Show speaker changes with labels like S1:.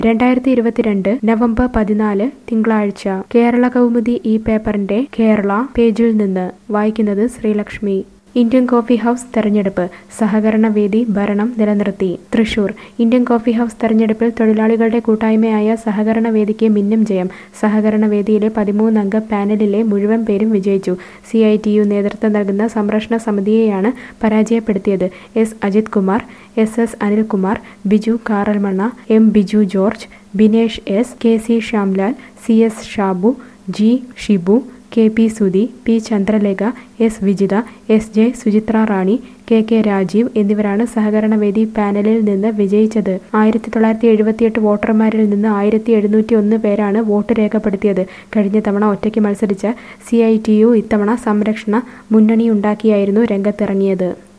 S1: രണ്ടായിരത്തി ഇരുപത്തിരണ്ട് നവംബർ പതിനാല് തിങ്കളാഴ്ച കേരള കൗമുദി ഈ പേപ്പറിന്റെ കേരള പേജിൽ നിന്ന് വായിക്കുന്നത് ശ്രീലക്ഷ്മി ഇന്ത്യൻ കോഫി ഹൗസ് തെരഞ്ഞെടുപ്പ് സഹകരണ വേദി ഭരണം നിലനിർത്തി തൃശൂർ ഇന്ത്യൻ കോഫി ഹൗസ് തെരഞ്ഞെടുപ്പിൽ തൊഴിലാളികളുടെ കൂട്ടായ്മയായ സഹകരണ വേദിക്ക് മിന്നും ജയം സഹകരണ വേദിയിലെ പതിമൂന്നംഗ പാനലിലെ മുഴുവൻ പേരും വിജയിച്ചു സി ഐ ടി യു നേതൃത്വം നൽകുന്ന സംരക്ഷണ സമിതിയെയാണ് പരാജയപ്പെടുത്തിയത് S Ajith Kumar S S Anilkumar Biju Karalmanna M Biju George Binesh S K C Shyamlal C S Shabu G Shibu K P Sudhi P Chandralekha S Vijitha S J Suchitra Rani K K Rajeev എന്നിവരാണ് സഹകരണവേദി പാനലിൽ നിന്ന് വിജയിച്ചത് ആയിരത്തി തൊള്ളായിരത്തി എഴുപത്തിയെട്ട് വോട്ടർമാരിൽ നിന്ന് ആയിരത്തി എഴുന്നൂറ്റി ഒന്ന് പേരാണ് വോട്ട് രേഖപ്പെടുത്തിയത് കഴിഞ്ഞ തവണ ഒറ്റയ്ക്ക് മത്സരിച്ച സി ഐ ടി യു ഇത്തവണ സംരക്ഷണ മുന്നണിയുണ്ടാക്കിയായിരുന്നു രംഗത്തിറങ്ങിയത്